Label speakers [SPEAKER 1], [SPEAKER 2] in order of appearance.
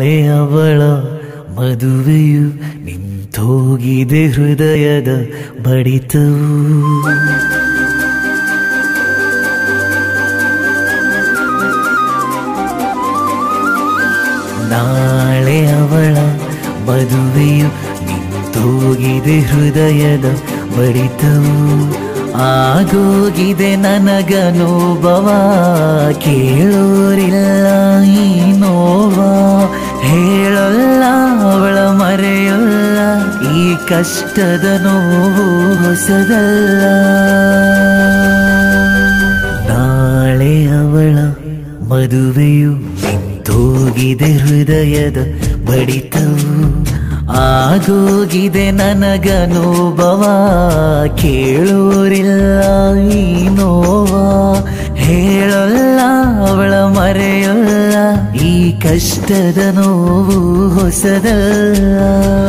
[SPEAKER 1] ನಾಳೆ ಅವಳ ಮದುವೆಯು ನಿಂತೋಗಿದೆ ಹೃದಯದ ಬಡಿತವು ನಾಳೆ ಅವಳ ಮದುವೆಯು ನಿಂತೋಗಿದೆ ಹೃದಯದ ಬಡಿತವು ಆಗೋಗಿದೆ ನನಗ ನೋಬವ ಕೇಳೋರಿಲ್ಲ ಈ ನೋವ ಹೇಳಲ್ಲ ಅವಳ ಮರೆಯಲ್ಲ ಈ ಕಷ್ಟದ ನೋವು ಹೊಸದಲ್ಲ ನಾಳೆ ಅವಳ ಮದುವೆಯು ನಿಂತೋಗಿದೆ ಹೃದಯದ ಬಡಿತವು ಆಗೋಗಿದೆ ನನಗ ನೋಬವ ಕೇಳೋರಿಲ್ಲ ಈ ನೋವ ಹೇಳಲ್ಲ ಅವಳ ಮರೆಯಲ್ಲ ಈ ಕಷ್ಟದ ನೋವು ಹೊಸದಲ್ಲ